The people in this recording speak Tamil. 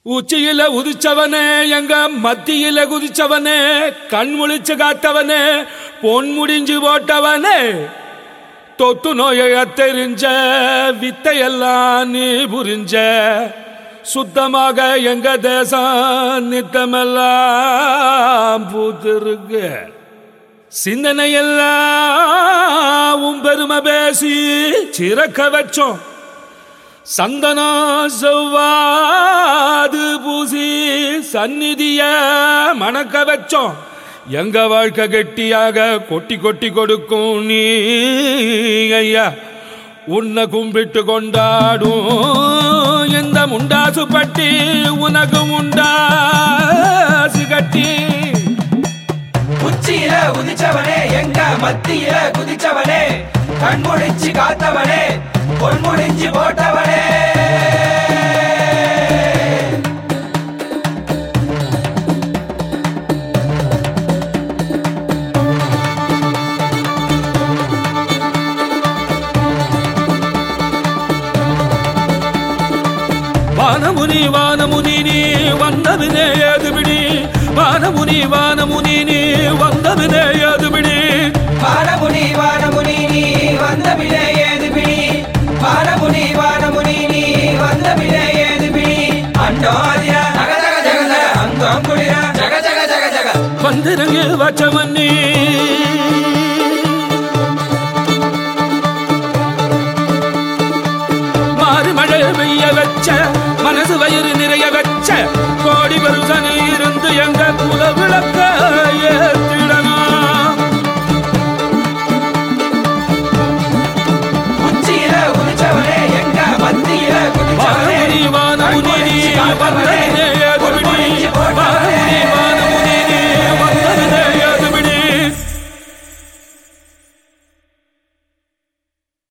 உச்சியில உதிச்சவனே எங்க மத்தியில குதிச்சவனே கண் முழிச்சு காத்தவனே பொன் முடிஞ்சு போட்டவனே தொத்து நோயை தெரிஞ்ச வித்தையெல்லாம் நீ புரிஞ்ச சுத்தமாக எங்க தேசம் நித்தமெல்லாம் பூத்திருக்கு சிந்தனையெல்லாம் உன் பெருமை பேசி சிறக்க வச்சோம் சந்தனா செவ்வாது பூசி சந்நிதிய மணக்க வச்சோம் எங்க வாழ்க்கை கெட்டியாக கொட்டி கொட்டி கொடுக்கும் நீ ஐயா உன்னை கும்பிட்டு கொண்டாடும் எந்த முண்டாசு பட்டி உனக்கு முண்டாசு கட்டி உச்சியில உதிச்சவனே எங்க மத்தியில குதிச்சவனே கண்முழிச்சு காத்தவனே பொன்முடிஞ்சு போட்டவனே வானமுனி வானமுனி நீ வந்தவினே ஏதுபிடி வானமுனி வானமுனி நீ வந்தவினே ஏதுபிடி வானமுனி வானமுனி நீ வந்த விலை ஏது பிடி வானமுனி வானமுனி நீ வந்த விலை ஏது பிடி அண்டோதிர ஜக ஜக ஜகத அங்கம் குளிர ஜக ஜக ஜக ஜக வந்திறங்கு வச்சவன் நீ மாறி மழை பெய்ய வச்ச மனசு வயிறு நிறைய வச்ச கோடி வருஷனு இருந்து எங்க குல விளக்க ஏத்திடணும் உச்சியில உதிச்சவனே எங்க மத்தியில குதிச்சவனே வானமுனி வானமுனி நீ கண்முழிச்சு காத்தவனே